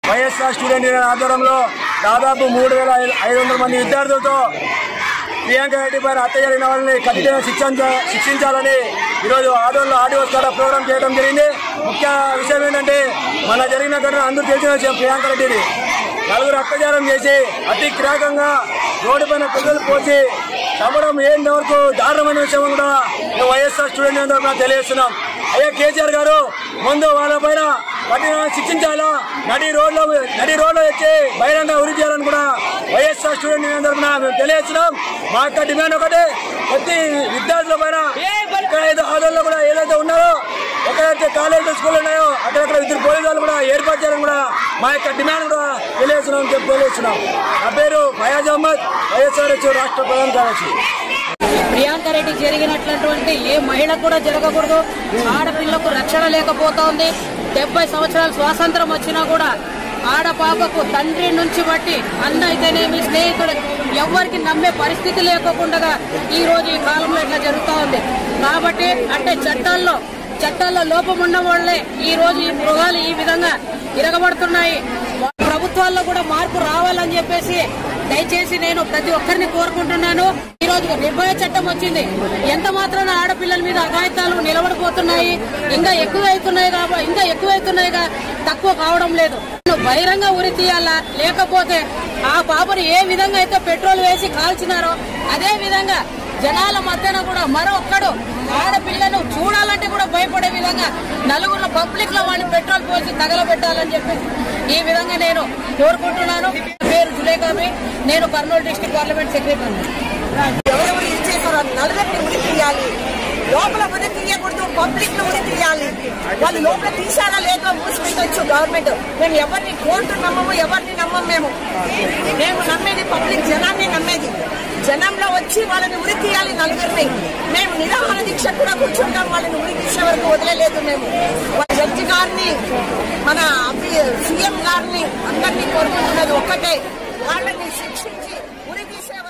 YSR student union ఆధ్వర్యంలో దాదాపు మూడు వేల ఐదు వందల మంది విద్యార్థులతో ప్రియాంక రెడ్డి పైన హత్య జరిగిన వాళ్ళని కఠినంగా శిక్షించ శిక్షించాలని ఈరోజు ఆదోళనలో ఆడియోస్ ద్వారా ప్రోగ్రామ్ చేయడం జరిగింది ముఖ్య విషయం ఏంటంటే మన జరిగిన ఘటన అందరూ తెలిసిన విషయం ప్రియాంక రెడ్డిది నలుగురు అత్యాచారం చేసి అతి కిరాకంగా రోడ్డు పైన పిల్లలు పోసి చంపడం ఏంటి వరకు దారుణమైన విషయం కూడా మేము వైఎస్ఆర్ స్టూడెంట్ యూనియన్ తరఫున తెలియజేస్తున్నాం అయ్యా కేసీఆర్ గారు ముందు వాళ్ళ పైన కఠినంగా శిక్షించాలా నడి రోడ్లో నడి రోడ్లో వచ్చి బహిరంగ ఉరి చేయాలని కూడా వైఎస్ఆర్ స్టూడెంట్ యూనియన్ తరఫున మేము తెలియజేస్తున్నాం మా యొక్క డిమాండ్ ఒకటే ప్రతి విద్యార్థుల పైన ఇక్కడ అయితే ఆదోళనలో కూడా ఏదైతే ఉన్నారో ఎక్కడైతే కాలేజీ స్కూల్ ఉన్నాయో అక్కడక్కడ ఇద్దరు పోలీసు వాళ్ళు కూడా ఏర్పాటు చేయాలని కూడా మా యొక్క డిమాండ్ కూడా తెలియజేస్తున్నాం చెప్పి తెలియజేస్తున్నాం నా పేరు ఫయాజ్ అహ్మద్ వైఎస్ఆర్ రాష్ట్ర ప్రధాన కార్యదర్శి ప్రియాంక రెడ్డి జరిగినటువంటి ఏ మహిళకు కూడా జరగకూడదు ఆడపిల్లకు రక్షణ లేకపోతోంది డెబ్బై సంవత్సరాల స్వాతంత్రం వచ్చినా కూడా ఆడపాపకు తండ్రి నుంచి బట్టి అన్న అయితేనేమి స్నేహితుడు ఎవరికి నమ్మే పరిస్థితి లేకోకుండా ఈ రోజు ఈ కాలంలో ఇట్లా జరుగుతూ ఉంది కాబట్టి అంటే చట్టాల్లో చట్టాల్లో లోపం ఉన్న వాళ్ళే ఈ రోజు ఈ మృగాలు ఈ విధంగా ఇరగబడుతున్నాయి ప్రభుత్వాల్లో కూడా మార్పు రావాలని చెప్పేసి దయచేసి నేను ప్రతి ఒక్కరిని కోరుకుంటున్నాను ఈ రోజు నిర్భయ చట్టం వచ్చింది ఎంత మాత్రాన ఆడపిల్లల మీద అఘాయితాలు నిలబడిపోతున్నాయి ఇంకా ఎక్కువ అవుతున్నాయి కాబట్టి ఇంకా ఎక్కువ అవుతున్నాయి గా- తక్కువ కావడం లేదు బహిరంగ ఉరి తీయాలా లేకపోతే ఆ పాపను ఏ విధంగా అయితే పెట్రోల్ వేసి కాల్చినారో అదే విధంగా జనాల మధ్యన కూడా మరొక్కడు ఆడపిల్లను చూడాలంటే కూడా భయపడే విధంగా నలుగురు పబ్లిక్ లో వాడిని పెట్రోల్ పోసి తగలబెట్టాలని చెప్పి ఈ విధంగా నేను కోరుకుంటున్నాను పేరు జులేఖామి నేను కర్నూలు డిస్టిక్ పార్లమెంట్ సెక్రటరీ ఎవరెవరు ఏం చేశారో నలుగురిని ఉరి తీయాలి లోపల ఉరి తీయకూడదు పబ్లిక్ లో ఉరి తీయాలి వాళ్ళు లోపల తీసారా లేదో మూసిపెట్టచ్చు గవర్నమెంట్ మేము ఎవరిని కోర్టు నమ్మము ఎవరిని నమ్మము మేము మేము నమ్మేది పబ్లిక్ జనాన్ని నమ్మేది జనంలో వచ్చి వాళ్ళని ఉరి తీయాలి నలుగురిని మేము నిరాహార దీక్ష కూడా కూర్చుంటాం వాళ్ళని ఉరి తీసే వరకు వదిలేదు మేము వాళ్ళ జడ్జి గారిని మన సీఎం గారిని అందరినీ కోరుకుంటున్నది ఒక్కటే వాళ్ళని శిక్షించి ఉరి తీసే